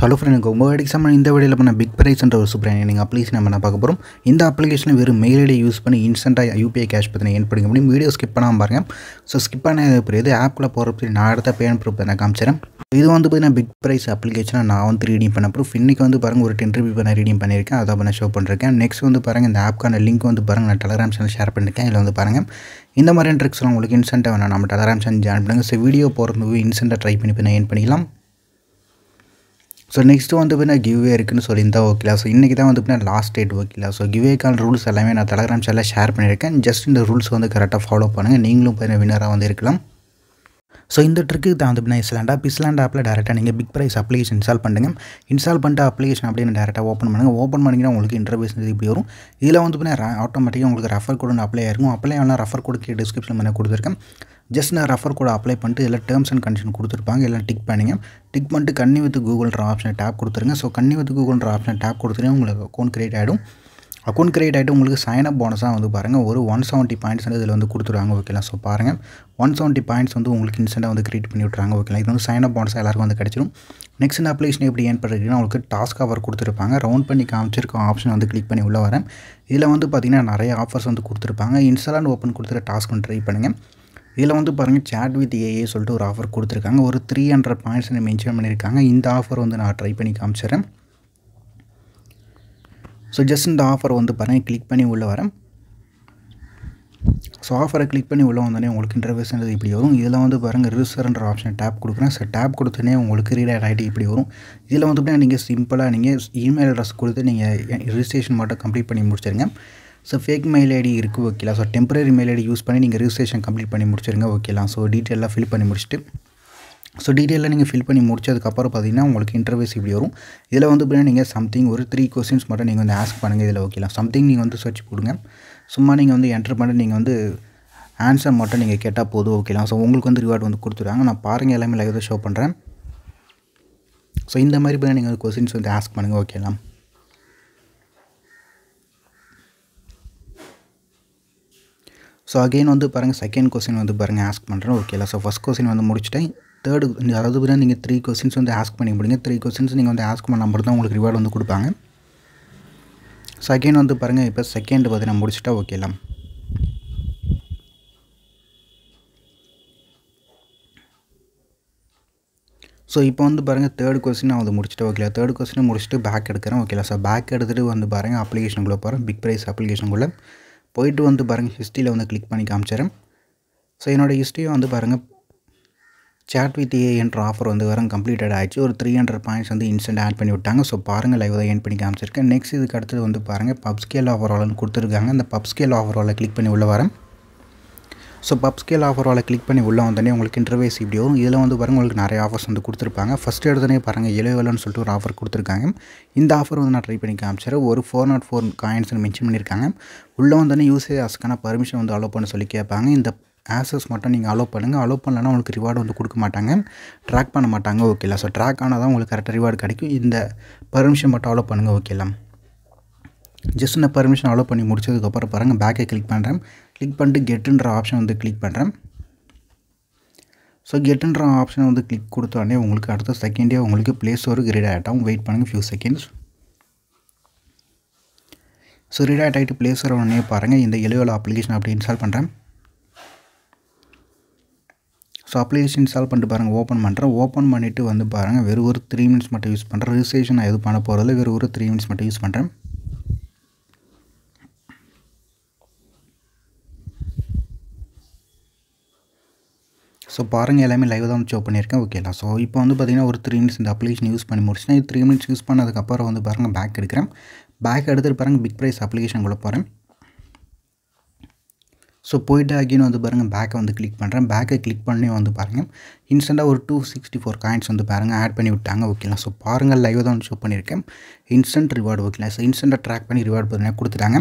hello friend உங்கள் example இந்த வீடியோவில் பண்ண பிக் ப்ரைஸ்ன்ற ஒரு சூப்பர் நீங்கள் அப்ளிகேஷன் நம்ம நான் பார்க்க போகிறோம் இந்த அப்ளிகேஷனில் வெறும் மெயில் ஐடி யூஸ் பண்ணி இன்ஸ்டண்ட்டாக யூபிஐ கேஷ் பற்றி ஏன் படிக்க முடியும் வீடியோ ஸ்கிப் பண்ணாமல் பாருங்கள் ஸோ ஸ்கிப் பண்ண புரியுது ஆப்பில் போகிறப்ப நான் அடுத்த பேன் ப்ரூஃப் நான் காமிச்சிடறேன் இது வந்து பார்த்தீங்கன்னா பிக் ப்ரைஸ் அப்ளிகேஷனை நான் வந்து ரீடிங் பண்ண ப்ரூஃப் இன்றைக்கி வந்து பாருங்கள் ஒரு டென் ரிவ்யூ நான் ரீடிங் பண்ணியிருக்கேன் அதை நான் ஷோ பண்ணிருக்கேன் நெக்ஸ்ட் வந்து பாருங்கள் இந்த ஆப்க்கான லிங்க் வந்து பாருங்கள் நான் டெலகிராம் சேனல் ஷேர் பண்ணியிருக்கேன் இதில் வந்து பாருங்கள் இந்த மாதிரியான ட்ரிக்ஸ்லாம் உங்களுக்கு இன்ஸ்டண்ட்டாக வேணும் நம்ம டெலகிராம் சேனல் ஜாயின் பண்ணுங்கள் ஸோ வீடியோ போகிறது இன்ஸ்டண்ட்டாக ட்ரை பண்ணி பண்ண ஏன் பண்ணிக்கலாம் ஸோ நெக்ஸ்ட்டு வந்து பார்த்தீங்கன்னா கிவ்வே இருக்குன்னு சொல்லியிருந்தா ஓகேலா ஸோ இன்றைக்கி தான் வந்து பார்த்தீங்கன்னா லாஸ்ட் டேட் ஓகேலா ஸோ கிவ்வேக்கான ரூல்ஸ் எல்லாமே நான் டெலகிராம் சேனலில் ஷேர் பண்ணியிருக்கேன் ஜஸ்ட் இந்த ரூல்ஸ் வந்து கரெக்டாக ஃபாலோ பண்ணுங்கள் நீங்களும் பார்த்தீங்கன்னா வினராக வந்து இருக்கலாம் ஸோ இந்த ட்ரிக்கு தான் வந்து பார்த்தீங்கன்னா இஸ்லாண்டா பிஸ்லாண்ட் ஆப்பில் டேரெக்டாக நீங்கள் பிக் ப்ரைஸ் அப்ளிகேஷன் இன்ஸ்டால் பண்ணுங்க இன்ஸ்டால் பண்ணிட்டு அப்ளிகேஷன் அப்படின்னு டேரெக்டாக ஓப்பன் பண்ணுங்கள் ஓப்பன் பண்ணிங்கன்னா உங்களுக்கு இன்டர்வியூஸ் இப்படி வரும் இதில் வந்து பார்த்தீங்கன்னா ஆட்டோமேட்டிக்காக உங்களுக்கு ரெஃபர் கோடு அப்ளை ஆயிருக்கும் அப்ளை ஆனால் ரெஃபர் கோடுக்கு டிஸ்கிரிப்ஷன் பண்ண கொடுத்துருக்கேன் ஜஸ்ட் நான் ரெஃபர் கோட் அப்ளை பண்ணிட்டு இதில் டேர்ம்ஸ் அண்ட் கண்டிஷன் கொடுத்துருப்பாங்க எல்லாம் டிக் பண்ணிங்க டிக் பண்ணிட்டு கன்னி வித் கூகுள்ன்ற ஆப்ஷனை டேப் கொடுத்துருங்க ஸோ கன்னி வித் கூகுள்ன்ற ஆப்ஷன் டேப் கொடுத்துருங்க உங்களுக்கு அக்கௌண்ட் கிரியேட் ஆகிடும் அக்கௌண்ட் கிரியேட் ஆகிட்டு உங்களுக்கு சைன் அப் போனஸாக வந்து பாருங்கள் ஒரு ஒன் செவன்ட்டி பாயிண்ட்ஸ் வந்து இதில் வந்து கொடுத்துருவாங்க ஓகேலாம் ஸோ பாருங்கள் ஒன் செவன்ட்டி பாயிண்ட்ஸ் வந்து உங்களுக்கு இன்ஸ்டண்ட்டாக வந்து கிரியேட் பண்ணி விட்றாங்க ஓகேலாம் இது வந்து சைன் அப் போனஸாக எல்லாருக்கும் வந்து கிடச்சிடும் நெக்ஸ்ட் இந்த அப்ளிகேஷன் எப்படி ஏன் பண்ணுறீங்கன்னா உங்களுக்கு டாஸ்க் ஆஃபர் கொடுத்துருப்பாங்க ரவுண்ட் பண்ணி காமிச்சிருக்க ஆப்ஷன் வந்து கிளிக் பண்ணி உள்ளே வரேன் இதில் வந்து பார்த்திங்கன்னா நிறைய ஆஃபர்ஸ் வந்து கொடுத்துருப்பாங்க இன்ஸ்டால் அண்ட் ஓப்பன் கொடுத்துரு டாஸ்க் வந்து ட்ரை பண்ணுங்கள் இதில் வந்து பாருங்கள் சேட் வித் ஏஏ சொல்லிட்டு ஒரு ஆஃபர் கொடுத்துருக்காங்க ஒரு த்ரீ ஹண்ட்ரட் பாயிண்ட்ஸ் மென்ஷன் பண்ணியிருக்காங்க இந்த ஆஃபர் வந்து நான் ட்ரை பண்ணி காமிச்சிடுறேன் ஸோ ஜஸ்ட் இந்த ஆஃபர் வந்து பாருங்கள் கிளிக் பண்ணி உள்ளே வரேன் ஸோ ஆஃபரை கிளிக் பண்ணி உள்ளே வந்தோடனே உங்களுக்கு இன்டர்வியூஸ்ன்றது இப்படி வரும் இதில் வந்து பாருங்கள் ரிஜிஸ்டர்ன்ற ஆப்ஷன் டேப் கொடுக்குறேன் ஸோ டேப் கொடுத்தோன்னே உங்களுக்கு ரீடர் ஆகிட்டு இப்படி வரும் இதில் வந்து பார்த்தீங்கன்னா நீங்கள் சிம்பிளாக நீங்கள் இமெயில் அட்ரஸ் கொடுத்து நீங்கள் ரிஜிஸ்ட்ரேஷன் மட்டும் கம்ப்ளீட் பண்ணி முடிச்சிருங்க ஸோ ஃபேக் மெயில் ஐடி இருக்குது ஓகேலாம் so temporary mail ID use பண்ணி நீங்கள் ரிஜிஸ்ட்ரேஷன் கம்ப்ளீட் பண்ணி முடிச்சிருங்க ஓகேலாம் ஸோ டீட்டெயிலாக ஃபில் பண்ணி முடிச்சுட்டு ஸோ டீட்டெயிலாக நீங்கள் ஃபில் பண்ணி முடிச்சதுக்கப்புறம் பார்த்தீங்கன்னா உங்களுக்கு இன்டர்வியூஸ் இப்படி வரும் இதில் வந்து பார்த்தீங்கன்னா நீங்கள் சம்திங் ஒரு த்ரீ கொஸ்டின்ஸ் மட்டும் நீங்கள் வந்து ஆஸ்க் பண்ணுங்கள் இதில் ஓகேலாம் சம்திங் நீங்கள் வந்து சர்ச் போடுங்க சும்மா நீங்கள் வந்து என்ட்ரு பண்ணி நீங்கள் வந்து ஆன்சர் மட்டும் நீங்கள் கேட்டால் போதும் ஓகேலாம் ஸோ உங்களுக்கு வந்து ரிவார்டு வந்து கொடுத்துருவாங்க நான் பாருங்கள் எல்லாமே லைவ் ஷோ பண்ணுறேன் ஸோ இந்த மாதிரி பார்த்தீங்கன்னா நீங்கள் வந்து கொஸ்டின்ஸ் வந்து ஆஸ்க் பண்ணுங்கள் ஓகேலாம் ஸோ அகெயின் வந்து பாருங்கள் செகண்ட் கொஸ்டின் வந்து பாருங்கள் ஆஸ்க் பண்ணுறேன் ஓகேலா ஸோ ஃபஸ்ட் கொஸ்டின் வந்து முடிச்சுட்டேன் தேர்டு அதாவது பார்த்தீங்கன்னா நீங்கள் த்ரீ கொஸ்டின்ஸ் வந்து ஆஸ்க் பண்ணி முடிங்க த்ரீ கொஸ்டின்ஸ் நீங்கள் வந்து ஆஸ்க் பண்ணால் மட்டும் தான் உங்களுக்கு ரிவார்டு வந்து கொடுப்பாங்க ஸோ அகெயின் வந்து பாருங்கள் இப்போ செகண்ட் பார்த்தீங்கன்னா முடிச்சுட்டா ஓகேலாம் ஸோ இப்போ வந்து பாருங்கள் தேர்ட் கொஸ்டின் நான் வந்து முடிச்சுட்டு ஓகே தேர்ட் கொஸ்டின் முடிச்சுட்டு பேக் எடுக்கிறேன் ஓகேலா சார் பேக் எடுத்துகிட்டு வந்து பாருங்கள் அப்ளிகேஷனுக்குள்ளே போகிறேன் பிக் ப்ரைஸ் அப்ளிகேஷனுக்குள்ளே போயிட்டு வந்து பாருங்கள் ஹிஸ்ட்ரியில் வந்து கிளிக் பண்ணி காமிச்சிடறேன் ஸோ என்னோடய ஹிஸ்ட்ரியை வந்து பாருங்கள் சேட் வித் ஏ என்ற ஆஃபர் வந்து வரும் கம்ப்ளீட்டட் ஆகிடுச்சு ஒரு த்ரீ ஹண்ட்ரட் பாயிண்ட்ஸ் வந்து இன்ஸ்டன்ட் ஆட் பண்ணி விட்டாங்க ஸோ பாருங்கள் லைவ் தான் ஏன் பண்ணி காமிச்சிருக்கேன் நெக்ஸ்ட் இதுக்கு அடுத்தது வந்து பாருங்கள் பப் ஸ்கேல் ஆஃபர் வாலன்னு கொடுத்துருக்காங்க அந்த பப் ஸ்கேல் ஆஃபர் வாலை கிளிக் பண்ணி உள்ளே வரேன் ஸோ பப் ஸ்கேல் ஆஃபர் வாலை கிளிக் பண்ணி உள்ளே வந்தோடனே உங்களுக்கு இன்டர்வேஸ் இப்படி வரும் இதில் வந்து பாருங்கள் உங்களுக்கு நிறைய ஆஃபர்ஸ் வந்து கொடுத்துருப்பாங்க ஃபஸ்ட் எடுத்தோடனே பாருங்கள் எழுவலன்னு சொல்லிட்டு ஒரு ஆஃபர் கொடுத்துருக்காங்க இந்த ஆஃபர் வந்து நான் ட்ரை பண்ணி காமிச்சிடுறேன் ஒரு ஃபோர் நாட் ஃபோர் காயின்ஸ்னு மென்ஷன் பண்ணியிருக்காங்க உள்ளே வந்தோடனே யூசேஜ் ஆஸ்க்கான பர்மிஷன் வந்து அலோவ் பண்ண சொல்லி கேட்பாங்க இந்த ஆசஸ் மட்டும் நீங்கள் அலோவ் பண்ணுங்கள் அலோவ் பண்ணலன்னா உங்களுக்கு ரிவார்டு வந்து கொடுக்க மாட்டாங்க ட்ராக் பண்ண மாட்டாங்க ஓகேலா ஸோ ட்ராக் ஆனால் தான் உங்களுக்கு கரெக்டாக ரிவார்டு கிடைக்கும் இந்த பர்மிஷன் மட்டும் அலோவ் பண்ணுங்கள் ஓகேலாம் ஜஸ்ட் நான் பர்மிஷன் அலோவ் பண்ணி முடிச்சதுக்கப்புறம் பாருங்கள் பேக்கை கிளிக் பண்ணுறேன் கிளிக் பண்ணிட்டு கெட்டுன்ற ஆப்ஷன் வந்து கிளிக் பண்ணுறேன் ஸோ கெட்டுன்ற ஆப்ஷனை வந்து கிளிக் கொடுத்தோடனே உங்களுக்கு அடுத்த செகண்டே உங்களுக்கு ப்ளேஸ் ஒரு கிரேட் ஆகிட்டோம் வெயிட் பண்ணுங்கள் ஃபியூ செகண்ட்ஸ் ஸோ ரீடாட் ஆகிட்டு ப்ளேஸ் உடனே பாருங்கள் இந்த எழுவல அப்ளிகேஷன் அப்படி இன்ஸ்டால் பண்ணுறேன் ஸோ அப்ளிகேஷன் இன்ஸ்டால் பண்ணிட்டு பாருங்கள் ஓப்பன் பண்ணுறேன் ஓப்பன் பண்ணிவிட்டு வந்து பாருங்கள் வெறும் ஒரு த்ரீ மினிட்ஸ் மட்டும் யூஸ் பண்ணுறேன் ரிஜிஸ்ட்ரேஷன் நான் எதுவும் பண்ண போகிறதில்ல வெறும் ஒரு த்ரீ மினிட்ஸ் மட்டும் யூஸ் பண்ணுறேன் ஸோ பாருங்கள் எல்லாமே லைவ் தான் ஷோ பண்ணியிருக்கேன் ஓகேலாம் ஸோ இப்போ வந்து பார்த்திங்கன்னா ஒரு த்ரீ மினிட்ஸ் இந்த அப்ளிகேஷன் யூஸ் பண்ணி முடிச்சுன்னா இது த்ரீ மினிட்ஸ் யூஸ் பண்ணதுக்கப்புறம் வந்து பாருங்கள் பேக் எடுக்கிறேன் பேக் எடுத்துகிட்டு பாருங்கள் பிக் ப்ரைஸ் அப்ளிகேஷனுக்குள்ளே போகிறேன் ஸோ போயிட்டு அகைன் வந்து பாருங்கள் பேக்கை வந்து கிளிக் பண்ணுறேன் பேக்கை கிளிக் பண்ணி வந்து பாருங்கள் இன்ஸ்டண்ட்டாக ஒரு டூ சிக்ஸ்டி ஃபோர் காயின்ஸ் வந்து பாருங்கள் ஆட் பண்ணி விட்டாங்க ஓகேலாம் ஸோ பாருங்கள் லைவ் தான் ஷோ பண்ணியிருக்கேன் இன்ஸ்டன்ட் ரிவார்டு ஓகேலாம் ஸோ இன்ஸ்டண்ட்டாக ட்ராக் பண்ணி ரிவார்டு பார்த்தீங்கன்னா கொடுத்துட்டாங்க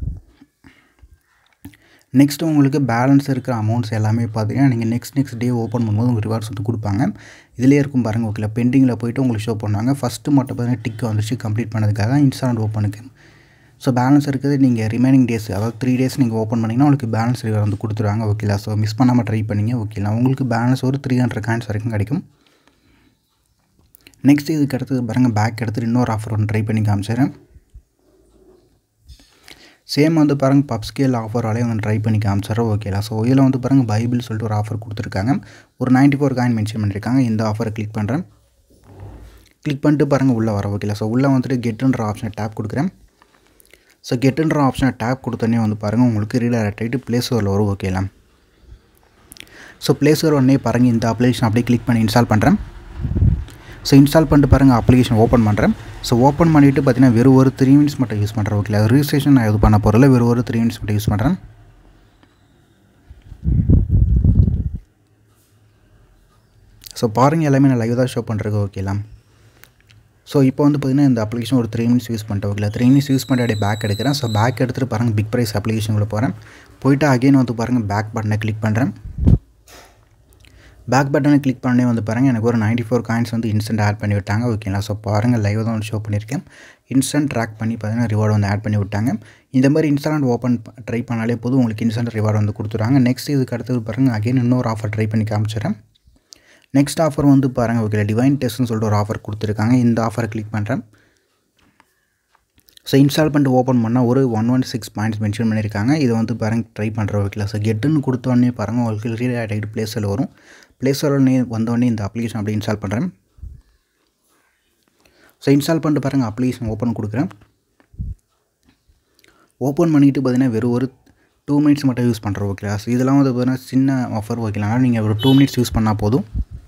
நெக்ஸ்ட் உங்களுக்கு பேலன்ஸ் இருக்கிற அமௌண்ட்ஸ் எல்லாமே பார்த்தீங்கன்னா நீங்கள் நெக்ஸ்ட் நெக்ஸ்ட் டே ஓப்பன் பண்ணும்போது உங்களுக்கு ரிவார்ட்ஸ் வந்து கொடுப்பாங்க இதிலே இருக்கும் பாருங்கள் ஓகே பெண்டிங்கில் போய்ட்டு உங்களுக்கு ஷோ பண்ணுவாங்க ஃபஸ்ட்டு மட்டும் பார்த்தீங்கன்னா டிக் வந்துச்சு கம்ப்ளீட் பண்ணதுக்காக இன்ஸ்டாண்ட் ஓப்பனுக்கு ஸோ பேலன்ஸ் இருக்குது நீங்கள் ரிமைனிங் டேஸ் அதாவது த்ரீ டேஸ் நீங்கள் ஓப்பன் பண்ணிங்கன்னா உங்களுக்கு பேலன்ஸ் ரிவார்ட் வந்து கொடுத்துருவாங்க ஓகேலா ஸோ மிஸ் பண்ணாமல் ட்ரை பண்ணிங்க ஓகேலா உங்களுக்கு பேலன்ஸ் ஒரு த்ரீ ஹண்ட்ரட் காயின்ஸ் வரைக்கும் கிடைக்கும் நெக்ஸ்ட் இதுக்கு அடுத்தது பாருங்கள் பேக் எடுத்துகிட்டு இன்னொரு ஆஃபர் ஒன்று ட்ரை பண்ணி காமிச்சிடுறேன் சேம் வந்து பாருங்கள் பப் ஸ்கேல் ஆஃபராலே வந்து ட்ரை பண்ணி காமிச்சிடுறோம் ஓகேலா ஸோ இதில் வந்து பாருங்கள் பைபிள் சொல்லிட்டு ஒரு ஆஃபர் கொடுத்துருக்காங்க ஒரு நைன்ட்டி ஃபோர் காயின் மென்ஷன் பண்ணியிருக்காங்க இந்த ஆஃபரை கிளிக் பண்ணுறேன் கிளிக் பண்ணிட்டு பாருங்கள் உள்ளே வர ஓகேலா ஸோ உள்ளே வந்துட்டு கெட்டுன்ற ஆப்ஷனை டேப் கொடுக்குறேன் ஸோ கெட்டுன்ற ஆப்ஷனை டேப் கொடுத்தோன்னே வந்து பாருங்கள் உங்களுக்கு ரீடைரக்ட் ஆகிட்டு ப்ளே ஸ்டோரில் வரும் ஓகேலாம் ஸோ ப்ளே ஸ்டோர் உடனே பாருங்கள் இந்த அப்ளிகேஷன் அப்படியே கிளிக் பண்ணி இன்ஸ்டால் பண்ணுறேன் ஸோ இன்ஸ்டால் பண்ணிட்டு பாருங்கள் அப்ளிகேஷன் ஓப்பன் பண்ணுறேன் ஸோ ஓப்பன் பண்ணிவிட்டு பார்த்தீங்கன்னா வெறும் ஒரு த்ரீ மினிட்ஸ் மட்டும் யூஸ் பண்ணுறேன் ஓகே ரிஜிஸ்ட்ரேஷன் நான் இது பண்ண போகிறல வெறும் ஒரு த்ரீ மினிட்ஸ் மட்டும் யூஸ் பண்ணுறேன் ஸோ பாருங்கள் எல்லாமே நான் லைவ் தான் ஷோ பண்ணுறது ஓகேலாம் ஸோ இப்போ வந்து பார்த்திங்கன்னா இந்த அப்ளிகேஷன் ஒரு த்ரீ மினிட்ஸ் யூஸ் பண்ணிட்டு ஓகே த்ரீ மினிட்ஸ் யூஸ் பண்ணிட்டு அப்படியே பேக் எடுக்கிறேன் ஸோ பேக் எடுத்துகிட்டு பாருங்கள் பிக் ப்ரைஸ் அப்ளிகேஷனுக்குள்ள போகிறேன் போயிட்டு அகைன் வந்து பாருங்கள் பேக் பட்டனை கிளிக் பண்ணுறேன் பேக் பட்டனை கிளிக் பண்ணே வந்து பாருங்கள் எனக்கு ஒரு நைன்ட்டி ஃபோர் காயின்ஸ் வந்து இன்ஸ்டன்ட் ஆட் பண்ணி விட்டாங்க ஓகேங்களா ஸோ பாருங்கள் லைவ் தான் ஷோ பண்ணியிருக்கேன் இன்ஸ்டன்ட் ட்ராக் பண்ணி பார்த்தீங்கன்னா ரிவார்டு வந்து ஆட் பண்ணி விட்டாங்க இந்த மாதிரி இன்ஸ்டாலண்ட் ஓப்பன் ட்ரை பண்ணாலே போதும் உங்களுக்கு இன்ஸ்டன்ட் ரிவார்டு வந்து கொடுத்துருவாங்க நெக்ஸ்ட் இதுக்கு அடுத்தது பாருங்கள் அகைன் இன்னொரு ஆஃபர் ட்ரை பண்ணி காமிச்சிடுறேன் நெக்ஸ்ட் ஆஃபர் வந்து பாருங்கள் ஓகே டிவைன் டெஸ்ட்னு சொல்லிட்டு ஒரு ஆஃபர் கொடுத்துருக்காங்க இந்த ஆஃபரை கிளிக் பண்ணுறேன் ஸோ இன்ஸ்டால் பண்ணிட்டு ஓப்பன் பண்ணால் ஒரு one one six points mention பண்ணியிருக்காங்க இதை வந்து பாருங்கள் ட்ரை பண்ணுற ஓகே ஸோ கெட்டுன்னு கொடுத்தோடனே பாருங்கள் உங்களுக்கு ரீட் ஆகிட்டு ப்ளேஸில் வரும் ப்ளேஸோடனே வந்தோடனே இந்த அப்ளிகேஷன் அப்படியே இன்ஸ்டால் பண்ணுறேன் ஸோ இன்ஸ்டால் பண்ணிட்டு பாருங்கள் அப்ளிகேஷன் ஓப்பன் கொடுக்குறேன் ஓப்பன் பண்ணிவிட்டு பார்த்தீங்கன்னா வெறும் ஒரு டூ மினிட்ஸ் மட்டும் யூஸ் பண்ணுறோம் ஓகே ஸோ இதெல்லாம் வந்து பார்த்தீங்கன்னா சின்ன ஆஃபர் ஓகேலாம் நீங்கள் ஒரு டூ மினிட்ஸ் யூஸ் பண்ணால் போதும்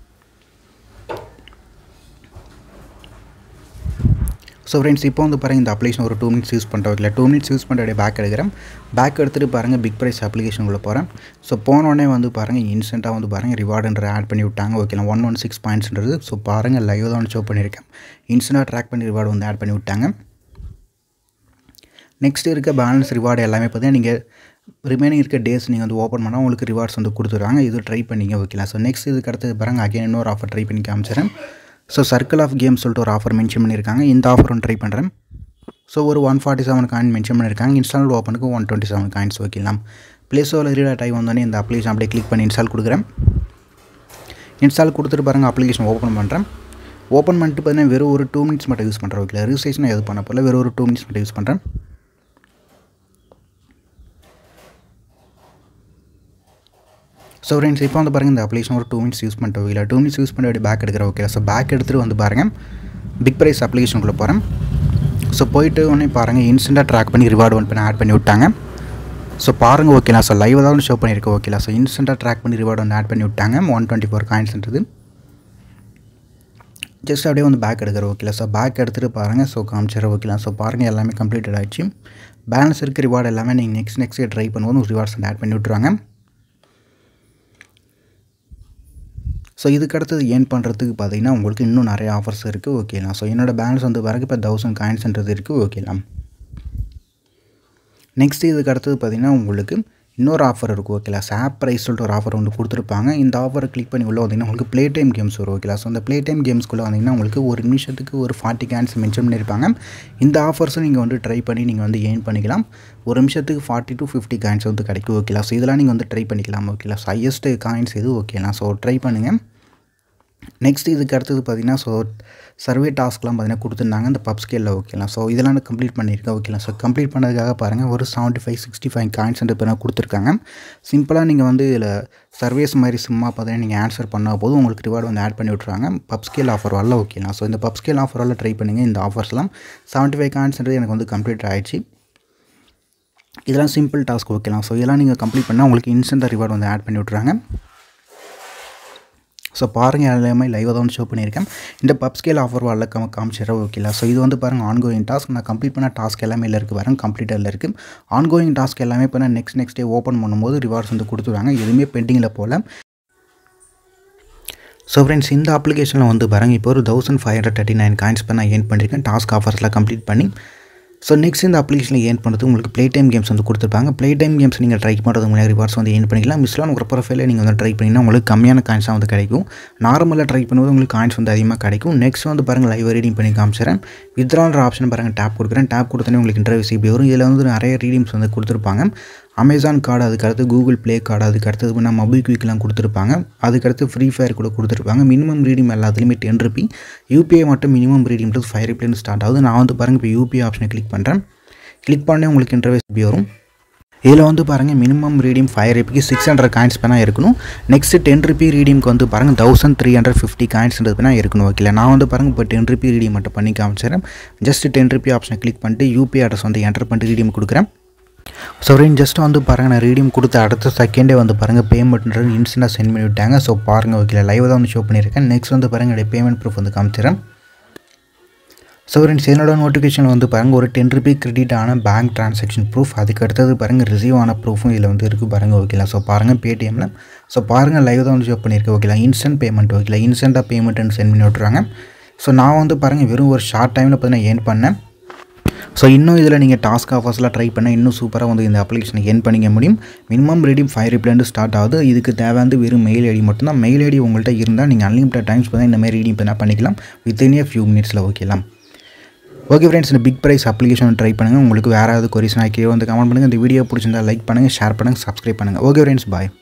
ஸோ ஃப்ரெண்ட்ஸ் இப்போ வந்து பாருங்கள் இந்த அப்ளிகேஷன் ஒரு டூ மினிட்ஸ் யூஸ் பண்ணுற வைக்கல டூ மினிட்ஸ் யூஸ் பண்ணுற பேக் எடுக்கிறேன் பேக் எடுத்துகிட்டு பாருங்கள் பிக் ப்ரைஸ் அப்ளிகேஷனுக்குள்ளே போகிறேன் ஸோ போனோடனே வந்து பாருங்கள் இன்ஸ்டண்ட்டாக வந்து பாருங்கள் ரிவார்டுன்ற ஆட் பண்ணி விட்டாங்க ஓகேலாம் ஒன் ஒன் சிக்ஸ் பாயிண்ட்ஸ்ன்றது ஸோ பாருங்கள் லைவ் தான் ஷோ பண்ணியிருக்கேன் இன்ஸ்டண்ட்டாக ட்ராக் பண்ணி ரிவார்டு வந்து ஆட் பண்ணி விட்டாங்க நெக்ஸ்ட் இருக்க பேலன்ஸ் ரிவார்டு எல்லாமே பார்த்தீங்கன்னா நீங்கள் ரிமைனிங் இருக்க டேஸ் நீங்கள் வந்து ஓப்பன் பண்ணால் உங்களுக்கு ரிவார்ட்ஸ் வந்து கொடுத்துருவாங்க இது ட்ரை பண்ணிங்க ஓகேலாம் ஸோ நெக்ஸ்ட் இதுக்கு அடுத்தது பாருங்கள் அகைன் இன்னொரு ஆஃபர் ட்ரை பண்ணி காமிச்சிடறேன் ஸோ சர்க்கிள் ஆஃப் கேம் சொல்லிட்டு ஒரு ஆஃபர் மென்ஷன் பண்ணியிருக்காங்க இந்த ஆஃபர் ஒன்று ட்ரை பண்ணுறேன் ஸோ ஒரு one forty seven coin mention பண்ணியிருக்காங்க இன்ஸ்டால் ஓப்பனுக்கு ஒன் டுவெண்ட்டி செவன் காயின்ஸ் ஓகேலாம் ப்ளே ஸ்டோரில் ரீடாட் ஆகி வந்தோடனே இந்த அப்ளிகேஷன் அப்படியே கிளிக் பண்ணி இன்ஸ்டால் கொடுக்குறேன் இன்ஸ்டால் கொடுத்துட்டு பாருங்கள் அப்ளிகேஷன் ஓப்பன் பண்ணுறேன் ஓப்பன் பண்ணிட்டு பார்த்தீங்கன்னா வெறும் ஒரு டூ மினிட்ஸ் மட்டும் யூஸ் பண்ணுறேன் ஓகே ரிஜிஸ்ட்ரேஷன் எது பண்ண போல வெறும் ஒரு டூ மினிட்ஸ் மட்டும் யூஸ் பண்ணுறேன் ஸோ ஃப்ரெண்ட்ஸ் இப்போ வந்து பாருங்கள் இந்த அப்ளிகேஷன் ஒரு டூ மினிட்ஸ் யூஸ் பண்ணிட்டு ஓகே டூ மினிட்ஸ் யூஸ் பண்ணி அப்படி பேக் எடுக்கிற ஓகே ஸோ பேக் எடுத்துகிட்டு வந்து பாருங்கள் பிக் ப்ரைஸ் அப்ளிகேஷனுக்குள்ளே போகிறேன் ஸோ போயிட்டு உடனே பாருங்கள் இன்ஸ்டண்ட்டாக ட்ராக் பண்ணி ரிவார்டு ஒன் பண்ணி ஆட் பண்ணி விட்டாங்க ஸோ பாருங்கள் ஓகேலா ஸோ லைவ் தான் ஷோ பண்ணியிருக்கேன் ஓகேலா ஸோ இன்ஸ்டண்ட்டாக ட்ராக் பண்ணி ரிவார்டு வந்து ஆட் பண்ணி விட்டாங்க ஒன் டுவெண்ட்டி ஃபோர் காயின்ஸ்ன்றது ஜஸ்ட் அப்படியே வந்து பேக் எடுக்கிற ஓகேலா ஸோ பேக் எடுத்துகிட்டு பாருங்கள் ஸோ காமிச்சிட ஓகேலா ஸோ பாருங்கள் எல்லாமே கம்ப்ளீட்டட் ஆகிடுச்சு பேலன்ஸ் இருக்க ரிவார்டு எல்லாமே நீங்கள் நெக்ஸ்ட் நெக்ஸ்ட் ட்ரை பண்ணும்போது ரிவார்ட்ஸ் வந்து ஆட் பண்ணி விட்ருவாங்க ஸோ இதுக்கு அடுத்தது ஏர்ன் பண்ணுறதுக்கு பார்த்தீங்கன்னா உங்களுக்கு இன்னும் நிறைய ஆஃபர்ஸ் இருக்குது ஓகேலாம் ஸோ என்னோடய பேலன்ஸ் வந்து வரைக்கும் இப்போ தௌசண்ட் காயின்ஸ்ன்றது இருக்குது ஓகேலாம் நெக்ஸ்ட் இதுக்கு அடுத்தது பார்த்திங்கன்னா உங்களுக்கு இன்னொரு ஆஃபர் இருக்கும் ஓகேலா சாப் ப்ரைஸ் சொல்லிட்டு ஒரு ஆஃபர் வந்து கொடுத்துருப்பாங்க இந்த ஆஃபரை கிளிக் பண்ணி உள்ள வந்தீங்கன்னா உங்களுக்கு ப்ளே டைம் கேம்ஸ் வரும் ஓகேலா ஸோ அந்த ப்ளே டைம் கேம்ஸ்க்குள்ளே வந்தீங்கன்னா உங்களுக்கு ஒரு நிமிஷத்துக்கு ஒரு ஃபார்ட்டி கேன்ஸ் மென்ஷன் பண்ணியிருப்பாங்க இந்த ஆஃபர்ஸும் நீங்கள் வந்து ட்ரை பண்ணி நீங்கள் வந்து ஏர்ன் பண்ணிக்கலாம் ஒரு நிமிஷத்துக்கு ஃபார்ட்டி டு ஃபிஃப்டி காயின்ஸ் வந்து கிடைக்கும் ஓகேலா ஸோ இதெல்லாம் நீங்கள் வந்து ட்ரை பண்ணிக்கலாம் ஓகேலா ஸோ ஹையஸ்ட் காயின்ஸ் இது ஓகேலா ஸோ ட்ரை பண்ணுங்கள் நெக்ஸ்ட் இதுக்கு அடுத்தது பார்த்திங்கன்னா ஸோ சர்வே டாஸ்க்லாம் பார்த்தீங்கன்னா கொடுத்துருந்தாங்க இந்த பப் ஸ்கேலில் ஓகேலாம் ஸோ இதெல்லாம் நான் கம்ப்ளீட் பண்ணியிருக்கேன் ஓகேலாம் ஸோ கம்ப்ளீட் பண்ணதுக்காக பாருங்கள் ஒரு seventy five sixty five coins வந்து இப்போ கொடுத்துருக்காங்க சிம்பிளாக நீங்கள் வந்து இதில் சர்வேஸ் மாதிரி சும்மா பார்த்தீங்கன்னா நீங்கள் ஆன்சர் பண்ணால் போதும் உங்களுக்கு ரிவார்டு வந்து ஆட் பண்ணி விட்ருவாங்க பப் ஸ்கேல் ஆஃபர் வரல ஓகேலாம் ஸோ இந்த பப் ஸ்கேல் ஆஃபர் வரல ட்ரை பண்ணுங்கள் இந்த ஆஃபர்ஸ்லாம் செவன்ட்டி ஃபைவ் காயின்ஸ்ன்றது எனக்கு வந்து கம்ப்ளீட் ஆகிடுச்சு இதெல்லாம் சிம்பிள் டாஸ்க் ஓகேலாம் ஸோ இதெல்லாம் நீங்கள் கம்ப்ளீட் பண்ணால் உங்களுக்கு இன்ஸ்டன்ட்டாக ரிவார்டு வந்து ஆட் பண்ணி விட்ருவாங்க ஸோ பாருங்கள் எல்லாமே லைவாக தான் வந்து ஷோ பண்ணியிருக்கேன் இந்த பப் ஸ்கேல் ஆஃபர் வரல கம் காமிச்சிடற ஓகேலா ஸோ இது வந்து பாருங்கள் ஆன்கோயிங் டாஸ்க் நான் கம்ப்ளீட் பண்ண டாஸ்க் எல்லாமே இல்லை இருக்குது பாருங்கள் கம்ப்ளீட்டரில் இருக்குது ஆன்கோயிங் டாஸ்க் எல்லாமே இப்போ நான் நெக்ஸ்ட் நெக்ஸ்ட் டே ஓப்பன் பண்ணும்போது ரிவார்ட்ஸ் வந்து கொடுத்துருவாங்க எதுவுமே பெண்டிங்கில் போல் ஸோ ஃப்ரெண்ட்ஸ் இந்த அப்ளிகேஷனில் வந்து பாருங்கள் இப்போ ஒரு thousand five hundred thirty nine coins இப்போ நான் ஏர்ன் பண்ணியிருக்கேன் டாஸ்க் ஆஃபர்ஸ்லாம் கம்ப்ளீட் பண்ணி ஸோ நெக்ஸ்ட் இந்த அப்ளிகேஷனில் ஏர்ன் பண்ணுறது உங்களுக்கு ப்ளே டைம் கேம்ஸ் வந்து கொடுத்துருப்பாங்க ப்ளே டைம் கேம்ஸ் நீங்கள் ட்ரை பண்ணுறது முன்னாடி ரிவார்ட்ஸ் வந்து ஏர்ன் பண்ணிக்கலாம் மிஸ்லாம் உங்கள் ப்ரொஃபைலில் நீங்கள் வந்து ட்ரை பண்ணிங்கன்னா உங்களுக்கு கம்மியான காயின்ஸாக வந்து கிடைக்கும் நார்மலாக ட்ரை பண்ணும்போது உங்களுக்கு காயின்ஸ் வந்து அதிகமாக கிடைக்கும் நெக்ஸ்ட் வந்து பாருங்கள் லைவ் ரீடிங் பண்ணி காமிச்சிடறேன் வித்ரான்ற ஆப்ஷன் பாருங்கள் டேப் கொடுக்குறேன் டேப் கொடுத்தோன்னே உங்களுக்கு இன்டர்வியூஸ் இப்படி வரும் இதில் வந்து நிறைய ரீடிங்ஸ் வந்து கொடுத்துருப்பாங்க அமேசான் கார்டு அதுக்கடுத்து கூகுள் ப்ளே கார்டு அதுக்கு அடுத்தது பார்த்தீங்கன்னா மொபைல் குயிக்லாம் கொடுத்துருப்பாங்க அதுக்கடுத்து ஃப்ரீ ஃபயர் கூட கொடுத்துருப்பாங்க மினிமம் ரீடிங் எல்லாத்துலேயுமே டென் ருபி யூபிஐ மட்டும் மினிமம் ரீடிங்கிறது ஃபைவ் ருபிலேருந்து ஸ்டார்ட் ஆகுது நான் வந்து பாருங்கள் இப்போ யூபிஐ ஆப்ஷனை கிளிக் பண்ணுறேன் கிளிக் பண்ணே உங்களுக்கு இன்டர்வேஸ் எப்படி வரும் இதில் வந்து பாருங்கள் மினிமம் ரீடிங் ஃபைவ் ருபிக்கு சிக்ஸ் ஹண்ட்ரட் காயின்ஸ் பண்ணால் இருக்கணும் நெக்ஸ்ட் டென் ருபி ரீடிங்க்கு வந்து பாருங்கள் தௌசண்ட் த்ரீ ஹண்ட்ரட் ஃபிஃப்டி காயின்ஸ்ன்றது பண்ணால் இருக்கணும் ஓகேல நான் வந்து பாருங்கள் இப்போ டென் ருபி ரீடிங் மட்டும் பண்ணி காமிச்சிடுறேன் ஜஸ்ட் டென் ருபி ஆப்ஷனை கிளிக் பண்ணிட்டு யூபிஐ அட்ரஸ் வந்து என்டர் பண்ணிட்டு ரீடிங் கொடுக்குறேன் ஸோ ரீன் ஜஸ்ட் வந்து பாருங்கள் நான் ரீடிங் கொடுத்த அடுத்த செகண்டே வந்து பாருங்கள் பேமெண்ட்ன்றது இன்ஸ்டன்ட்டாக சென்ட் பண்ணி விட்டாங்க ஸோ பாருங்கள் ஓகே லைவ் தான் வந்து ஷோ பண்ணியிருக்கேன் நெக்ஸ்ட் வந்து பாருங்கள் என்னுடைய பேமெண்ட் ப்ரூஃப் வந்து காமிச்சிடுறேன் ஸோ ஃப்ரெண்ட்ஸ் என்னோட நோட்டிஃபிகேஷன் வந்து பாருங்கள் ஒரு டென் ருபி கிரெடிட் ஆன பேங்க் ட்ரான்சாக்ஷன் ப்ரூஃப் அதுக்கு அடுத்தது பாருங்கள் ரிசீவ் ஆன ப்ரூஃபும் இதில் வந்து இருக்குது பாருங்கள் ஓகேலா ஸோ பாருங்கள் பேடிஎம்மில் ஸோ பாருங்கள் லைவ் தான் வந்து ஷோ பண்ணியிருக்கேன் ஓகேலா இன்ஸ்டன்ட் பேமெண்ட் ஓகேலா இன்ஸ்டண்ட்டாக பேமெண்ட்னு சென்ட் பண்ணி விட்றாங்க ஸோ நான் வந்து பாருங்கள் வெறும் ஒரு ஷார்ட் டைமில் பார்த்தீங்கன்னா ஏர்ன் பண்ணேன் ஸோ இன்னும் இதில் நீங்கள் டாஸ்க் ஆஃபர்ஸ்லாம் ட்ரை பண்ணால் இன்னும் சூப்பராக வந்து இந்த அப்ளிகேஷனை ஏன் பண்ணிக்க முடியும் மினிமம் ரீடிங் ஃபைவ் ரிப்லேருந்து ஸ்டார்ட் ஆகுது இதுக்கு தேவை வந்து வெறும் மெயில் ஐடி மட்டும்தான் மெயில் ஐடி உங்கள்கிட்ட இருந்தால் நீங்கள் அன்லிமிட்டட் டைம்ஸ் பார்த்தா இந்த மாதிரி ரீடிங் பண்ணால் பண்ணிக்கலாம் வித்தின் ஏ ஃபியூ மினிட்ஸில் ஓகேலாம் ஓகே ஃப்ரெண்ட்ஸ் இந்த பிக் ப்ரைஸ் அப்ளிகேஷன் ட்ரை பண்ணுங்கள் உங்களுக்கு வேறு ஏதாவது கொரிஸ் நான் கீழே வந்து கமெண்ட் பண்ணுங்கள் இந்த வீடியோ பிடிச்சிருந்தா லைக் பண்ணுங்கள் ஷேர் பண்ணுங்கள் சப்ஸ்கிரைப் பண்ணுங்கள் ஓகே ஃப்ரெண்ட்ஸ் பாய்